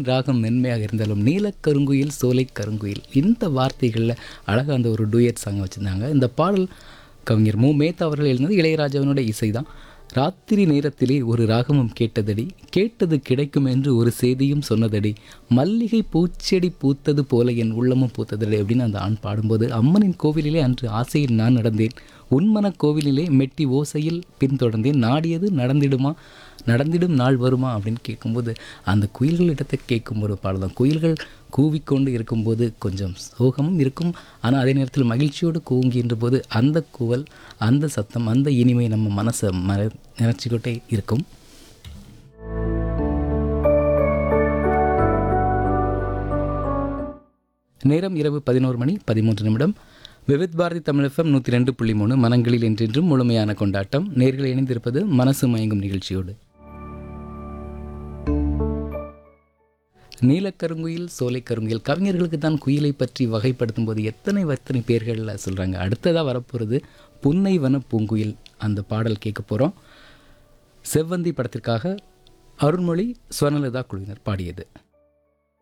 குயிலின் ராகம் மென்மையாக இருந்தாலும் நீலக்கருங்குயில் சோலை கருங்குயில் இந்த வார்த்தைகளில் அழகாக அந்த ஒரு டூயட் சாங் வச்சுருந்தாங்க இந்த பாடல் கவிஞர் மு மேத்தா அவர்கள் எழுந்தது இளையராஜாவினுடைய இசை தான் ராத்திரி நேரத்திலே ஒரு ராகமும் கேட்டதடி கேட்டது கிடைக்கும் என்று ஒரு செய்தியும் சொன்னதடி மல்லிகை பூச்செடி பூத்தது போல என் உள்ளமும் பூத்ததடி அப்படின்னு அந்த ஆண் பாடும்போது அம்மனின் கோவிலிலே அன்று ஆசையில் நான் நடந்தேன் உன்மன கோவிலிலே மெட்டி ஓசையில் பின்தொடர்ந்தேன் நாடியது நடந்திடுமா நடந்திடும் நாள் வருமா அப்படின்னு கேட்கும்போது அந்த குயில்களிடத்தை கேட்கும்போது பாடலாம் குயில்கள் கூவிக்கொண்டு இருக்கும்போது கொஞ்சம் சோகமும் இருக்கும் ஆனால் அதே நேரத்தில் மகிழ்ச்சியோடு கூவுகின்ற போது அந்த குவல் அந்த சத்தம் அந்த இனிமை நம்ம மனசை மற நினச்சிக்கிட்டே இருக்கும் நேரம் இரவு பதினோரு மணி பதிமூன்று நிமிடம் விவித் பாரதி தமிழ் எஃப்எம் நூற்றி ரெண்டு புள்ளி மூணு மனங்களில் என்றென்றும் முழுமையான கொண்டாட்டம் நேர்கள் இணைந்திருப்பது மனசு மயங்கும் நிகழ்ச்சியோடு நீலக்கருங்குயில் சோலைக்கருங்குயில் கவிஞர்களுக்கு தான் குயிலை பற்றி வகைப்படுத்தும் போது எத்தனை எத்தனை பேர்களில் சொல்கிறாங்க அடுத்ததாக வரப்போகிறது புன்னை வன பூங்குயில் அந்த பாடல் கேட்க போகிறோம் செவ்வந்தி படத்திற்காக அருண்மொழி ஸ்வர்ணலதா குழுவினர் பாடியது